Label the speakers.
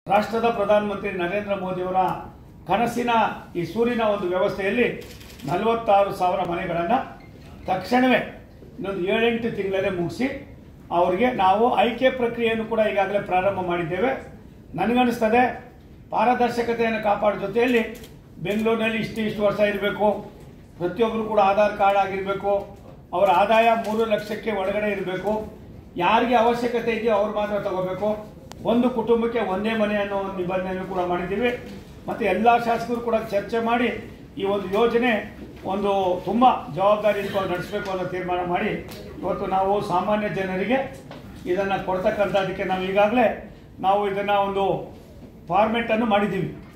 Speaker 1: ರಾಷ್ಟ್ರದ ಪ್ರಧಾನಮಂತ್ರಿ ನರೇಂದ್ರ ಮೋದಿಯವರ ಕನಸಿನ ಈ ಸೂರಿನ ಒಂದು ವ್ಯವಸ್ಥೆಯಲ್ಲಿ ನಲವತ್ತಾರು ಸಾವಿರ ಮನೆಗಳನ್ನು ತಕ್ಷಣವೇ ಇನ್ನೊಂದು ಏಳೆಂಟು ತಿಂಗಳಲ್ಲೇ ಮುಗಿಸಿ ಅವರಿಗೆ ನಾವು ಆಯ್ಕೆ ಪ್ರಕ್ರಿಯೆಯನ್ನು ಕೂಡ ಈಗಾಗಲೇ ಪ್ರಾರಂಭ ಮಾಡಿದ್ದೇವೆ ನನಗನ್ನಿಸ್ತದೆ ಪಾರದರ್ಶಕತೆಯನ್ನು ಕಾಪಾಡೋ ಜೊತೆಯಲ್ಲಿ ಬೆಂಗಳೂರಿನಲ್ಲಿ ಇಷ್ಟು ಇಷ್ಟು ವರ್ಷ ಇರಬೇಕು ಪ್ರತಿಯೊಬ್ಬರು ಕೂಡ ಆಧಾರ್ ಕಾರ್ಡ್ ಆಗಿರಬೇಕು ಅವರ ಆದಾಯ ಮೂರು ಲಕ್ಷಕ್ಕೆ ಒಳಗಡೆ ಇರಬೇಕು ಯಾರಿಗೆ ಅವಶ್ಯಕತೆ ಇದೆಯೋ ಅವ್ರು ಮಾತ್ರ ತಗೋಬೇಕು ಒಂದು ಕುಟುಂಬಕ್ಕೆ ಒಂದೇ ಮನೆ ಅನ್ನೋ ಒಂದು ನಿಬಂಧನೆಯನ್ನು ಕೂಡ ಮಾಡಿದ್ದೀವಿ ಮತ್ತು ಎಲ್ಲ ಶಾಸಕರು ಕೂಡ ಚರ್ಚೆ ಮಾಡಿ ಈ ಒಂದು ಯೋಜನೆ ಒಂದು ತುಂಬ ಜವಾಬ್ದಾರಿಯುತವಾಗಿ ನಡೆಸಬೇಕು ಅನ್ನೋ ತೀರ್ಮಾನ ಮಾಡಿ ಇವತ್ತು ನಾವು ಸಾಮಾನ್ಯ ಜನರಿಗೆ ಇದನ್ನು ಕೊಡ್ತಕ್ಕಂಥದ್ದಕ್ಕೆ ನಾವು ಈಗಾಗಲೇ ನಾವು ಇದನ್ನು ಒಂದು ಫಾರ್ಮೆಟನ್ನು ಮಾಡಿದ್ದೀವಿ